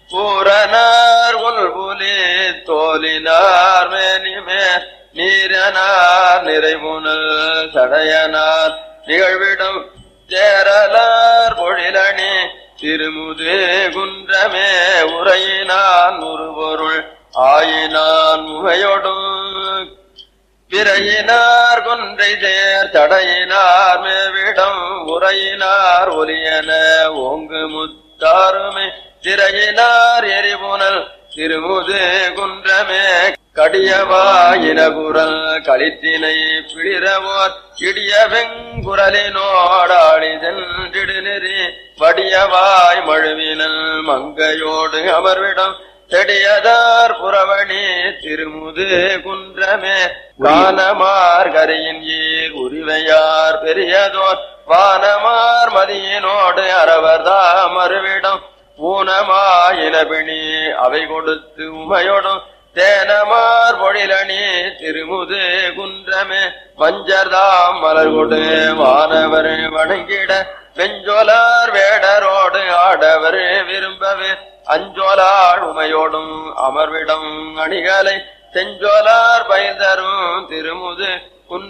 பூரனார் உள்புலி தோலினார் மேனிமே நீரனார் நிறைமுனல் சடையனார் நிகழ்விடம் சேரலார் பொழிலணி திருமுது குன்றமே உரையினான் உருபொருள் ஆயினான் முகையொடும் பிறையினார் கொன்றை சேர் தடையினார் மேவிடம் உரையினார் ஒலியன ஓங்கு முத்தாருமை திரையினார் எரிபுனல் திருமுது குன்றமே கடியவாயின குரல் களித்தினை பிளிரவோர் இடிய வெங்குரலினோடாடி சென்றிடு நெறி வடியவாய் மழுவினல் மங்கையோடு அமர்விடம் செடியதார் புறவணி திருமுது குன்றமே கானமார் கரையின் ஈர் உரிவையார் பெரியதோர் வானமார் மதியினோடு அரவர்தா மறுவிடம் ஊனமாயினபிணி அவை கொடுத்து உமையோடும் தேனமார் பொழிலணி திருமுது குன்றமே மஞ்சர்தாம் மலர் கொடு வானவர் வணங்கிட வெஞ்சொலார் வேடரோடு ஆடவர் விரும்பவே அஞ்சொலாள் உமையோடும் அமர்விடம் அணிகளை செஞ்சொலார் பயிர் தரும் திருமுது